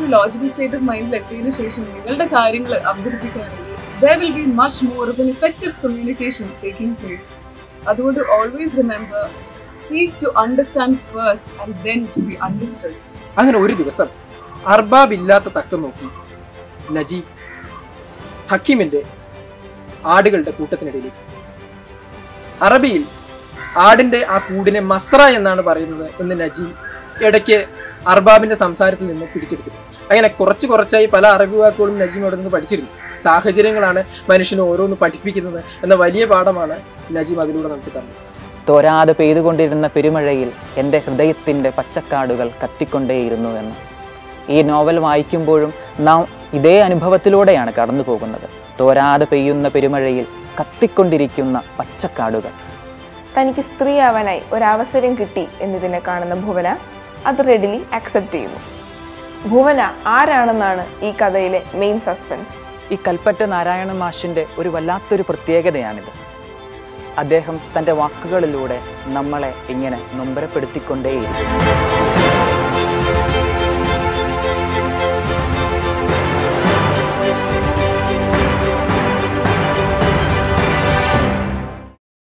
ഒരു logical state of മൈൻഡിൽ എത്തിയതിനു ശേഷം നിങ്ങളുടെ കാര്യങ്ങൾ അവതരിപ്പിക്കുകയാണെങ്കിൽ there will be much more of an effective communication taking place അതുകൊണ്ട് always remember seek to understand first and then to be understood അങ്ങനെ ഒരു ദിവസം അർബാബ് ഇല്ലാത്ത തക്കം നോക്കി നജീബ് ഹക്കീമിന്റെ ആടുകളുടെ കൂട്ടത്തിനിടയിലേക്ക് അറബിയിൽ ആടിന്റെ ആ കൂടിനെ മസ്ര എന്നാണ് പറയുന്നത് എന്ന് നജീബ് ഇടയ്ക്ക് അർബാബിന്റെ സംസാരത്തിൽ നിന്ന് പിടിച്ചെടുത്തു അങ്ങനെ കുറച്ച് കുറച്ചായി പല അറബി വാക്കുകളും നജീബ് നിന്ന് പഠിച്ചിരുന്നു സാഹചര്യങ്ങളാണ് മനുഷ്യനെ ഓരോന്ന് പഠിപ്പിക്കുന്നത് എന്ന വലിയ പാഠമാണ് നജീബ് അതിലൂടെ നമുക്ക് തന്നത് തോരാതെ പെയ്തുകൊണ്ടിരുന്ന പെരുമഴയിൽ എൻ്റെ ഹൃദയത്തിൻ്റെ പച്ചക്കാടുകൾ കത്തിക്കൊണ്ടേയിരുന്നു എന്ന് ഈ നോവൽ വായിക്കുമ്പോഴും നാം ഇതേ അനുഭവത്തിലൂടെയാണ് കടന്നു പോകുന്നത് തോരാതെ പെയ്യുന്ന പെരുമഴയിൽ കത്തിക്കൊണ്ടിരിക്കുന്ന പച്ചക്കാടുകൾ തനിക്ക് സ്ത്രീയാവാനായി ഒരവസരം കിട്ടി എന്നിതിനെ കാണുന്ന ഭുവന അത് റെഡിലി അക്സെപ്റ്റ് ചെയ്യുന്നു ഭുവന ആരാണെന്നാണ് ഈ കഥയിലെ മെയിൻ സസ്പെൻസ് ഈ കൽപ്പറ്റ നാരായണ മാഷിൻ്റെ ഒരു വല്ലാത്തൊരു പ്രത്യേകതയാണിത് അദ്ദേഹം തൻ്റെ വാക്കുകളിലൂടെ നമ്മളെ ഇങ്ങനെ നൊമ്പരപ്പെടുത്തിക്കൊണ്ടേയിരിക്കും